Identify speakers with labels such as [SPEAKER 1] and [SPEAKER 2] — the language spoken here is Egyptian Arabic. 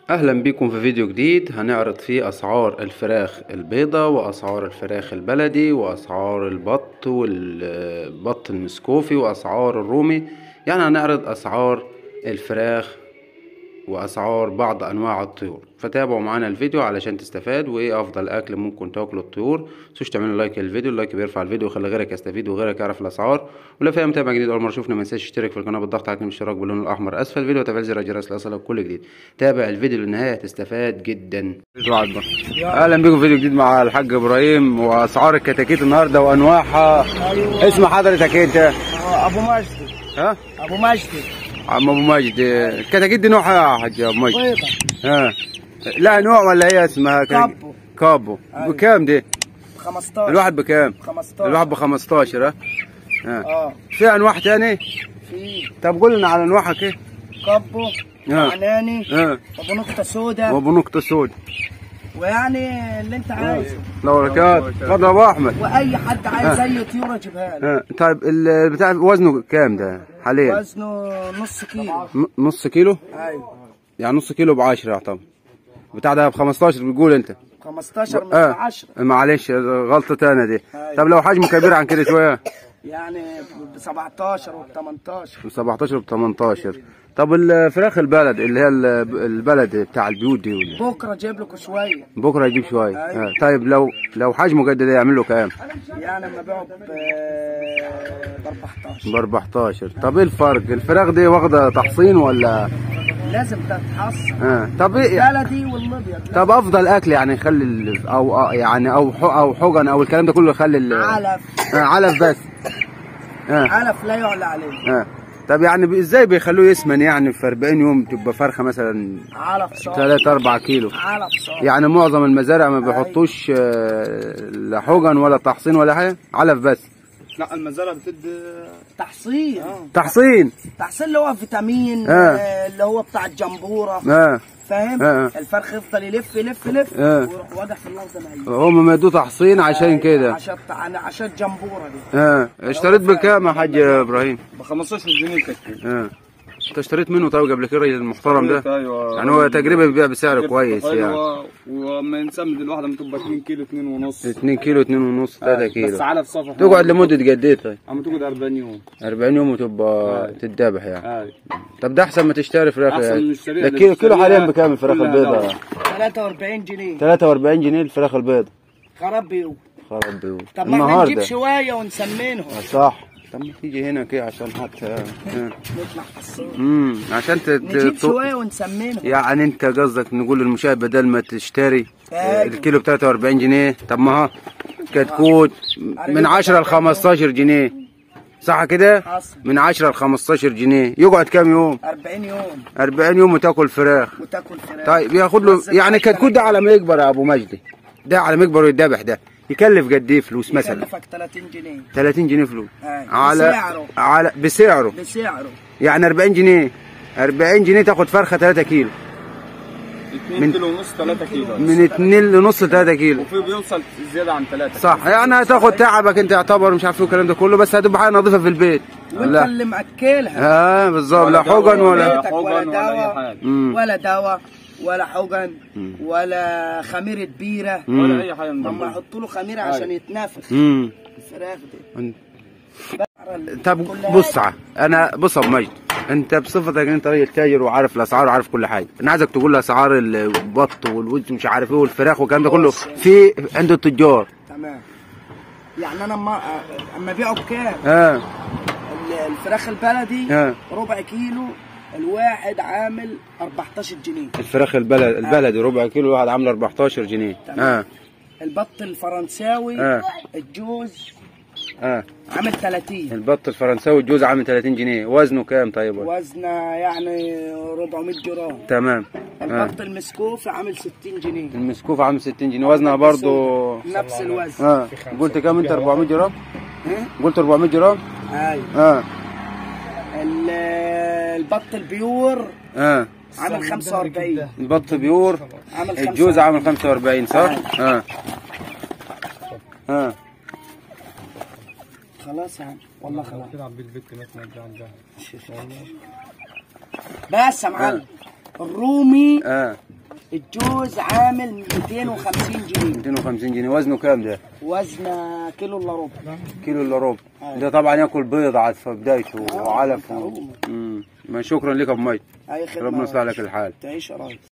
[SPEAKER 1] اهلا بكم في فيديو جديد هنعرض فيه اسعار الفراخ البيضة واسعار الفراخ البلدي واسعار البط والبط المسكوفي واسعار الرومي يعني هنعرض اسعار الفراخ واسعار بعض انواع الطيور فتابعوا معانا الفيديو علشان تستفاد وايه افضل اكل ممكن تاكله الطيور متنسوش تعملوا لايك للفيديو اللايك بيرفع الفيديو ويخلي غيرك يستفيد وغيرك يعرف الاسعار ولو فيها متابع جديد اول مره شوفنا ما تنساش تشترك في القناه بالضغط على الاشتراك باللون الاحمر اسفل الفيديو وتفعيل زر الجرس ليصلك كل جديد تابع الفيديو للنهايه هتستفاد جدا اهلا بكم في فيديو جديد مع الحاج ابراهيم واسعار الكتاكيت النهارده وانواعها
[SPEAKER 2] ايوه
[SPEAKER 1] اسم حضرتك انت
[SPEAKER 2] ابو مجدي
[SPEAKER 1] ها
[SPEAKER 2] ابو مجدي
[SPEAKER 1] عم ابو مجد الكتاكيت دي نوعها يا حاج ابو مجد
[SPEAKER 2] بيضة
[SPEAKER 1] ها لا نوع ولا هي اسمها كده؟
[SPEAKER 2] كابو.
[SPEAKER 1] كابو
[SPEAKER 2] أيوة.
[SPEAKER 1] بكام دي
[SPEAKER 2] 15
[SPEAKER 1] الواحد بكام
[SPEAKER 2] 15
[SPEAKER 1] الواحد ب 15 ها ها
[SPEAKER 2] اه
[SPEAKER 1] في انواع تاني
[SPEAKER 2] في
[SPEAKER 1] طب قول لنا على انواعها كده
[SPEAKER 2] كابو
[SPEAKER 1] آه.
[SPEAKER 2] عناني
[SPEAKER 1] ها
[SPEAKER 2] ابو نقطة سودا
[SPEAKER 1] وابو نقطه سود
[SPEAKER 2] ويعني اللي انت عايزه
[SPEAKER 1] لو بركات اتفضل يا ابو احمد
[SPEAKER 2] واي حد عايز اي طيور اجيبها له
[SPEAKER 1] ها طيب البتاع وزنه كام ده حاليا
[SPEAKER 2] وزنه نص كيلو
[SPEAKER 1] م- نص كيلو
[SPEAKER 2] ايوه
[SPEAKER 1] يعني نص كيلو ب 10 يعتبر بتاع ده ب 15 بتقول انت
[SPEAKER 2] 15 من
[SPEAKER 1] اه
[SPEAKER 2] 10
[SPEAKER 1] معلش غلطه تانية دي
[SPEAKER 2] أيوة.
[SPEAKER 1] طب لو حجمه كبير عن كده شويه
[SPEAKER 2] يعني ب 17 و 18
[SPEAKER 1] ب 17 ب 18 طب الفراخ البلد اللي هي ال- البلد بتاع البيوت دي ولا-
[SPEAKER 2] بكره جايب لكم شويه
[SPEAKER 1] بكره يجيب شويه
[SPEAKER 2] أيوة.
[SPEAKER 1] آه. طيب لو لو حجمه قد ده يعمل له كام؟
[SPEAKER 2] يعني لما بيعوا ب ب 14
[SPEAKER 1] ب 14 طب ايه الفرق؟ الفراخ دي واخده تحصين ولا
[SPEAKER 2] لازم تتحصن
[SPEAKER 1] آه. طب ايه
[SPEAKER 2] بلدي والابيض
[SPEAKER 1] طب افضل اكل يعني يخلي ال- او آه، يعني او ح- او حجن او الكلام ده كله يخلي ال-
[SPEAKER 2] علف
[SPEAKER 1] آه علف بس اه
[SPEAKER 2] علف لا يعلى عليه
[SPEAKER 1] اه طب يعني بي- ازاي بيخلوه يسمن يعني في 40 يوم تبقى فرخه مثلا
[SPEAKER 2] علف صار
[SPEAKER 1] 3 4 كيلو
[SPEAKER 2] علف صار
[SPEAKER 1] يعني معظم المزارع ما بيحطوش آه، لا حجن ولا تحصين ولا حاجه علف بس
[SPEAKER 3] لا المزارع بتدي
[SPEAKER 2] تحصين
[SPEAKER 1] تحصين
[SPEAKER 2] تحصين اللي هو فيتامين
[SPEAKER 1] آه.
[SPEAKER 2] آه. اللي هو بتاع الجمبوره
[SPEAKER 1] اه
[SPEAKER 2] فاهم
[SPEAKER 1] آه.
[SPEAKER 2] الفرخ يفضل يلف يلف يلف
[SPEAKER 1] آه.
[SPEAKER 2] ويروح واضح في الارض ميت
[SPEAKER 1] هم مدوه تحصين عشان كده
[SPEAKER 2] عشان عشان عشان الجمبوره دي
[SPEAKER 1] اه اشتريت بكام يا حاج ابراهيم
[SPEAKER 3] ب 15 جنيه كده
[SPEAKER 1] اه انت اشتريت منه طيب قبل كده الراجل المحترم ده
[SPEAKER 3] ايوه
[SPEAKER 1] يعني هو تقريبا بيبيع بسعر كويس يعني
[SPEAKER 3] ايوه وما نسمد الواحده بتبقى 2 كيلو 2 ونص
[SPEAKER 1] 2 كيلو 2 ونص 3 كيلو
[SPEAKER 3] بس علف صفحه
[SPEAKER 1] تقعد لمده قد ايه طيب
[SPEAKER 3] عم تقعد 40 يوم
[SPEAKER 1] 40 يوم وتبقى تتذبح يعني
[SPEAKER 3] هاي
[SPEAKER 1] طب ده احسن ما تشتري فراخ
[SPEAKER 3] أحسن
[SPEAKER 1] يعني.
[SPEAKER 3] من الشريعة
[SPEAKER 1] ده كيلو كيلو
[SPEAKER 3] اللي
[SPEAKER 1] حاليا
[SPEAKER 3] بتشتريها
[SPEAKER 1] بكام الفراخ
[SPEAKER 3] كلها
[SPEAKER 1] البيضاء
[SPEAKER 3] دواء.
[SPEAKER 2] 43 جنيه
[SPEAKER 1] 43 جنيه الفراخ البيضاء
[SPEAKER 2] خراب بيو
[SPEAKER 1] خراب بيوت
[SPEAKER 2] طب ما احنا نجيب
[SPEAKER 1] النهارده
[SPEAKER 2] شويه ونسمنهم
[SPEAKER 1] آه، صح طب ما تيجي هنا كده عشان حتى آه.
[SPEAKER 2] نطلع حصين
[SPEAKER 1] امم عشان ت...
[SPEAKER 2] نجيب
[SPEAKER 1] ت...
[SPEAKER 2] شويه ونسمنهم
[SPEAKER 1] يعني انت قصدك نقول للمشاهد بدل ما تشتري
[SPEAKER 2] أيوة.
[SPEAKER 1] الكيلو ب 43 جنيه طب ما ها كتكوت من 10 ل 15 جنيه صح كده؟
[SPEAKER 2] حصل
[SPEAKER 1] من 10 ل 15 جنيه يقعد كام يوم؟
[SPEAKER 2] 40 يوم
[SPEAKER 1] 40 يوم وتاكل فراخ
[SPEAKER 2] وتاكل فراخ
[SPEAKER 1] طيب ياخد له
[SPEAKER 2] بس
[SPEAKER 1] يعني
[SPEAKER 2] بتاع
[SPEAKER 1] كتكوت ده على ما يكبر يا ابو مجدي ده على ما يكبر ويتذبح ده يكلف قد ايه فلوس مثلا؟
[SPEAKER 2] يكلفك 30 جنيه
[SPEAKER 1] 30 جنيه فلوس
[SPEAKER 2] أيوة.
[SPEAKER 1] على
[SPEAKER 2] بسعره.
[SPEAKER 1] على بسعره
[SPEAKER 2] بسعره
[SPEAKER 1] يعني 40 جنيه 40 جنيه تاخد فرخه 3 كيلو
[SPEAKER 3] 2 كيلو ونص 3 كيلو
[SPEAKER 1] من 2 لنص 3 كيلو
[SPEAKER 3] وفي بيوصل زياده عن 3
[SPEAKER 1] صح يعني هتاخد تعبك انت يعتبر مش عارف ايه والكلام ده كله بس هتبقى حاجه نظيفه في البيت
[SPEAKER 2] وانت
[SPEAKER 1] لا
[SPEAKER 2] اللي ماكلها
[SPEAKER 1] اه بالظبط لا حجن ولا
[SPEAKER 2] بيتك ولا
[SPEAKER 3] حجن ولا اي
[SPEAKER 2] دواء.
[SPEAKER 3] حاجه
[SPEAKER 1] مم.
[SPEAKER 2] ولا دواء ولا حجن ولا خميره بيره
[SPEAKER 3] ولا اي حاجه من
[SPEAKER 2] هم
[SPEAKER 3] ده
[SPEAKER 2] يحطوا له خميره عشان يتنافس
[SPEAKER 1] امم
[SPEAKER 2] الفراخ دي
[SPEAKER 1] طب
[SPEAKER 2] كل
[SPEAKER 1] بص
[SPEAKER 2] حاجة.
[SPEAKER 1] ع- انا بص يا ابو مجد انت بصفتك انت راجل تاجر وعارف الاسعار وعارف كل حاجه انا عايزك تقول لي اسعار البط والوز مش عارف ايه والفراخ والكلام ده كله
[SPEAKER 2] بص.
[SPEAKER 1] في عند التجار
[SPEAKER 2] تمام يعني انا اما اما ابيعه بكام
[SPEAKER 1] اه
[SPEAKER 2] ال- الفراخ البلدي
[SPEAKER 1] اه
[SPEAKER 2] ربع كيلو الواحد عامل 14 جنيه
[SPEAKER 1] الفراخ البلد البلدي ربع كيلو واحد عامله 14 جنيه
[SPEAKER 2] تمام.
[SPEAKER 1] اه
[SPEAKER 2] البط الفرنساوي
[SPEAKER 1] آه.
[SPEAKER 2] الجوز
[SPEAKER 1] اه
[SPEAKER 2] عامل 30
[SPEAKER 1] البط الفرنساوي الجوز عامل 30 جنيه وزنه كام طيب
[SPEAKER 2] وزنه يعني 400 جرام
[SPEAKER 1] تمام اه
[SPEAKER 2] البط المسكوف عامل 60 جنيه
[SPEAKER 1] المسكوف عامل 60 جنيه وزنها برضو
[SPEAKER 2] نفس الوزن
[SPEAKER 1] اه قلت كام انت 400 جرام
[SPEAKER 2] ها؟
[SPEAKER 1] قلت 400 جرام
[SPEAKER 2] ايوه
[SPEAKER 1] اه
[SPEAKER 2] ال- البط البيور
[SPEAKER 1] اه
[SPEAKER 2] عامل 45
[SPEAKER 1] البط بيور
[SPEAKER 2] عامل
[SPEAKER 1] الجوز
[SPEAKER 2] 45.
[SPEAKER 1] عامل 45 صح اه اه
[SPEAKER 2] خلاص يا عم والله خلاص
[SPEAKER 3] تلعب بالبيت مثلا عندها
[SPEAKER 2] بس يا معلم الرومي
[SPEAKER 1] اه
[SPEAKER 2] الجوز عامل 250 جنيه
[SPEAKER 1] 250 جنيه وزنه كام ده؟
[SPEAKER 2] وزن كيلو الا ربع
[SPEAKER 1] كيلو الا ربع
[SPEAKER 2] أيوة.
[SPEAKER 1] ده طبعا ياكل بيض عاد في بدايته
[SPEAKER 2] آه،
[SPEAKER 1] وعلف و...
[SPEAKER 2] معروف.
[SPEAKER 1] مم. ما شكرا لك يا ابو مي
[SPEAKER 2] اي خدمه
[SPEAKER 1] ربنا
[SPEAKER 2] يا
[SPEAKER 1] يصلح لك
[SPEAKER 2] ريس.
[SPEAKER 1] الحال
[SPEAKER 2] تعيش يا ريس